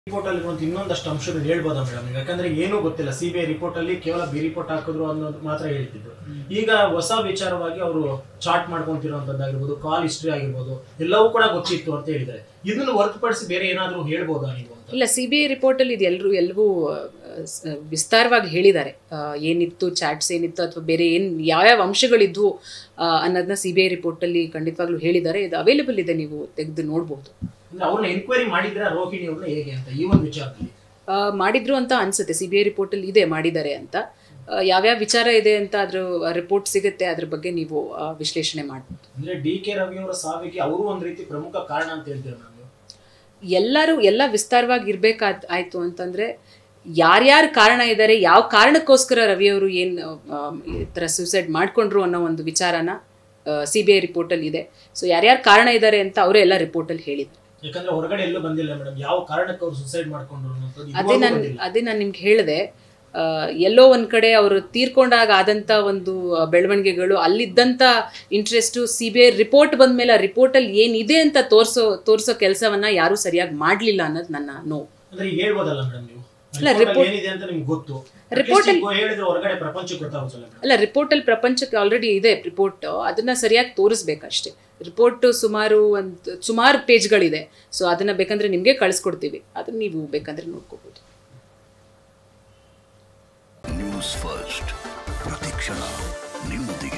Report ಅಲ್ಲಿ ಒಂದು ಇನ್ನೊಂದಷ್ಟು ಅಂಶಗಳು ಹೇಳ್ಬೋದಾ ಮೇಡಮ್ ಯಾಕಂದ್ರೆ ಏನೂ ಗೊತ್ತಿಲ್ಲ ಸಿ ಬಿ ಐ ರಿಪೋರ್ಟ್ ಅಲ್ಲಿ ಕೇವಲ ಬಿ ರಿಪೋರ್ಟ್ ಹಾಕಿದ್ರು ಅನ್ನೋದು ಮಾತ್ರ ಹೇಳ್ತಿದ್ರು ಈಗ ಹೊಸ ವಿಚಾರವಾಗಿ ಅವರು ಚಾರ್ಟ್ ಮಾಡ್ಕೊಂತಿರೋಂಥದ್ದಾಗಿರ್ಬೋದು ಕಾಲ್ ಹಿಸ್ಟ್ರಿ ಆಗಿರ್ಬೋದು ಎಲ್ಲವೂ ಕೂಡ ಗೊತ್ತಿತ್ತು ಅಂತ ಹೇಳಿದ್ದಾರೆ ಇದನ್ನು ಹೊರತುಪಡಿಸಿ ಬೇರೆ ಏನಾದರೂ ಹೇಳ್ಬೋದಾ ನೀವು ಅಂತ ಇಲ್ಲ ಸಿ ಬಿ ಐ ರಿಪೋರ್ಟಲ್ಲಿ ಇದು ಎಲ್ಲರೂ ಎಲ್ಲವೂ ವಿಸ್ತಾರವಾಗಿ ಹೇಳಿದ್ದಾರೆ ಆ, ಏನಿತ್ತು ಚಾಟ್ಸ್ ಏನಿತ್ತು ಅಥವಾ ಬೇರೆ ಏನು ಯಾವ್ಯಾವ ಅಂಶಗಳಿದ್ವು ಆ, ಅನ್ನೋದನ್ನ ಸಿ ಬಿ ಐ ರಿಪೋರ್ಟಲ್ಲಿ ಖಂಡಿತವಾಗ್ಲೂ ಹೇಳಿದ್ದಾರೆ ಇದು ಅವೈಲೇಬಲ್ ಇದೆ ನೀವು ತೆಗೆದು ನೋಡ್ಬೋದು ಅಂದ್ರೆ ಅವ್ರನ್ನ ಎನ್ಕ್ವೈರಿ ಮಾಡಿದ್ರೆ ರೋಹಿಣಿ ಅವ್ರನ್ನ ಹೇಗೆ ಅಂತ ಈ ಒಂದು ವಿಚಾರದಲ್ಲಿ ಆ, ಮಾಡಿದ್ರು ಅಂತ ಅನ್ಸುತ್ತೆ ಸಿ ಬಿ ಐ ರಿಪೋರ್ಟಲ್ಲಿ ಇದೆ ಮಾಡಿದ್ದಾರೆ ಅಂತ ಆ, ಯಾವ್ಯಾವ ವಿಚಾರ ಇದೆ ಅಂತ ಅದ್ರ ರಿಪೋರ್ಟ್ ಸಿಗುತ್ತೆ ಅದ್ರ ಬಗ್ಗೆ ನೀವು ಆ, ವಿಶ್ಲೇಷಣೆ ಮಾಡ್ಬೋದು ಅಂದ್ರೆ ಡಿ ಕೆ ರವಿ ಅವರ ಸಾವಿಗೆ ಅವರು ಒಂದು ರೀತಿ ಪ್ರಮುಖ ಕಾರಣ ಅಂತ ಹೇಳ್ತೀರಾ ಮೇಡಮ್ ಎಲ್ಲರೂ ಎಲ್ಲ ವಿಸ್ತಾರವಾಗಿ ಇರಬೇಕಾದ್ ಆಯಿತು ಅಂತಂದರೆ ಯಾರ್ಯಾರು ಕಾರಣ ಇದ್ದಾರೆ ಯಾವ ಕಾರಣಕ್ಕೋಸ್ಕರ ರವಿಯವರು ಏನು ಈ ಥರ ಸೂಸೈಡ್ ಮಾಡಿಕೊಂಡ್ರು ಅನ್ನೋ ಒಂದು ವಿಚಾರನ ಸಿ ಬಿ ಐ ರಿಪೋರ್ಟಲ್ಲಿ ಇದೆ ಸೊ ಯಾರ್ಯಾರು ಕಾರಣ ಇದ್ದಾರೆ ಅಂತ ಅವರೇ ಎಲ್ಲ ರಿಪೋರ್ಟಲ್ಲಿ ಹೇಳಿದ್ದಾರೆ ಯಾಕಂದ್ರೆ ಹೊರಗಡೆ ಎಲ್ಲೂ ಬಂದಿಲ್ಲ ಮೇಡಮ್ ಯಾವ ಕಾರಣಕ್ಕೆ ಅವ್ರು ಸುಸೈಡ್ ಮಾಡ್ಕೊಂಡ್ರು ಅನ್ನೋದು ಅದೇ ಇದುವರೆಗೂ ನಾನು ಬಂದಿಲ್ಲ. ಅದೇ ನಾನು ನಿಮ್ಗೆ ಹೇಳಿದೆ ಆ, ಎಲ್ಲೋ ಒಂದು ಕಡೆ ಅವರು ತೀರ್ಕೊಂಡಾಗ ಆದಂಥ ಒಂದು ಆ, ಬೆಳವಣಿಗೆಗಳು ಅಲ್ಲಿದ್ದಂಥ interest C B I report ಬಂದ ಮೇಲೆ ಆ ರಿಪೋರ್ಟಲ್ಲಿ ಏನಿದೆ ಅಂತ ತೋರಿಸೋ ತೋರಿಸೋ ಕೆಲಸವನ್ನ ಯಾರೂ ಸರಿಯಾಗಿ ಮಾಡಲಿಲ್ಲ ಅನ್ನೋದು ನನ್ನ ನೋವು ಅಂದ್ರೆ ಈಗ ಹೇಳ್ಬೋದಲ್ಲ ಮೇಡಮ್ ನೀವು ಇಲ್ಲ, Report ಅಲ್ಲಿ report- ಏನಿದೆ ಅಂತ ನಿಮ್ಗೆ ಗೊತ್ತು Report At least ಈಗ ಹೇಳಿದ್ರೆ ಹೊರಗಡೆ ಪ್ರಪಂಚಕ್ಕೆ ಗೊತ್ತಾಗುತ್ತಲ್ಲ ಮೇಡಮ್ ಅಲ್ಲ ರಿಪೋರ್ಟಲ್ಲಿ ಪ್ರಪಂಚಕ್ಕೆ ಆಲ್ರೆಡಿ ಇದೆ ರಿಪೋರ್ಟ್ ಅದನ್ನ ಸರಿಯಾಗಿ ತೋರಿಸ್ಬೇಕಷ್ಟೇ ರಿಪೋರ್ಟ್ ಸುಮಾರು ಒಂದು ಸುಮಾರು ಪೇಜ್ಗಳಿದೆ ಸೊ ಅದನ್ನ ಬೇಕಂದ್ರೆ ನಿಮಗೆ ಕಳಿಸ್ಕೊಡ್ತೀವಿ ಅದನ್ನ ನೀವು ಬೇಕಂದ್ರೆ ನೋಡ್ಕೋಬೋದು ನ್ಯೂಸ್ ಫಸ್ಟ್ ಪ್ರತಿಕ್ಷಣ ನಿಮ್ಮೊಂದಿಗೆ